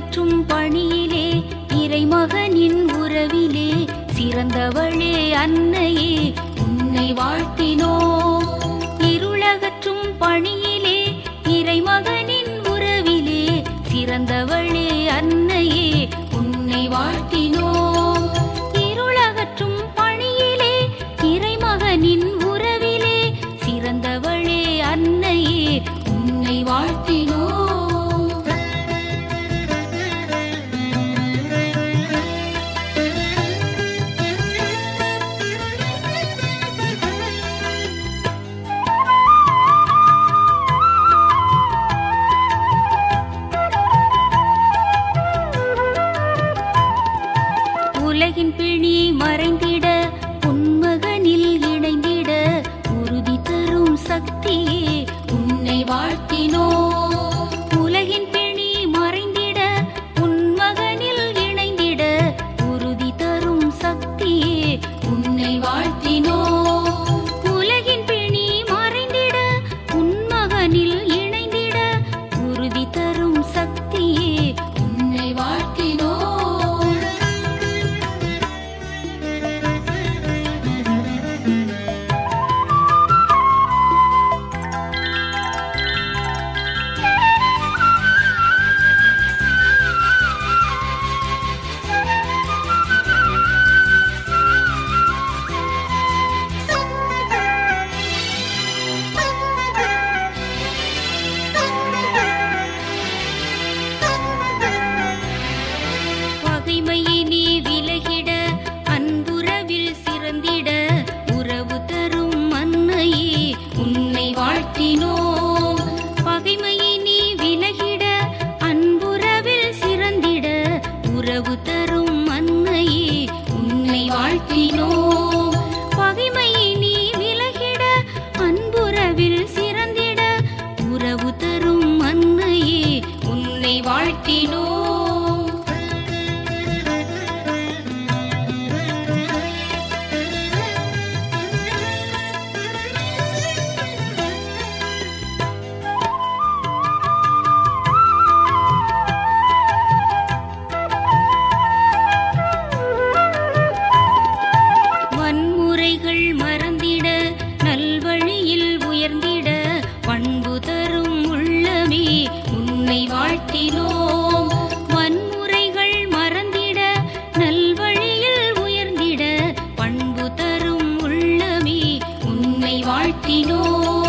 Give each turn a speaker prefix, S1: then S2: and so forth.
S1: இருளகற்றும் பணியிலே இறைமகனின் உறவிலே சிறந்தவளே அன்னையே உன்னை வாழ்த்தினோம் இருளகற்றும் பணியிலே இறைமகனின் உறவிலே சிறந்தவளே அன்னையே உன்னை வாழ்த்தினோம் இருளகற்றும் பணியிலே இறைமகனின் உறவிலே சிறந்தவளே அன்னையே உன்னை வாழ்த்தினோம் உலகின் பிணி மறைந்திட உன்மகனில் இணைந்திட உறுதி தரும் சக்தியே உன்னை வாழ்த்தினோ உலகின் பிணி மறைந்திட உன்மகனில் இணைந்திட உறுதி தரும் சக்தியே உன்னை வாழ்த்தினோ உலகின் பிணி மறைந்திட உன்மகனில் இணைந்திட உறுதி தரும் சக்தியே உன்னை வாழ்த்தினோ பகைமையை நீ விலகிட அன்புறவில் சிறந்திட உறவு தரும் அன்னையே உன்னை வாழ்த்தினோம் பகைமையை நீ விலகிட அன்புறவில் சிறந்திட உறவு தரும் அன்னையே உன்னை வாழ்த்தினோம் பகைமையை நீ விலகிட அன்புறவில் சிறந்திட உறவு தரும் அன்னையே உன்னை வாழ்த்தினோம் வன்முறைகள் மறந்திட நல்வழியில் உயர்ந்திட பண்பு தரும் உள்ளமே உன்னை வாழ்த்தினோம் வன்முறைகள் மறந்திட நல்வழியில் உயர்ந்திட பண்பு தரும் உள்ளமே உன்னை வாழ்த்தினோம்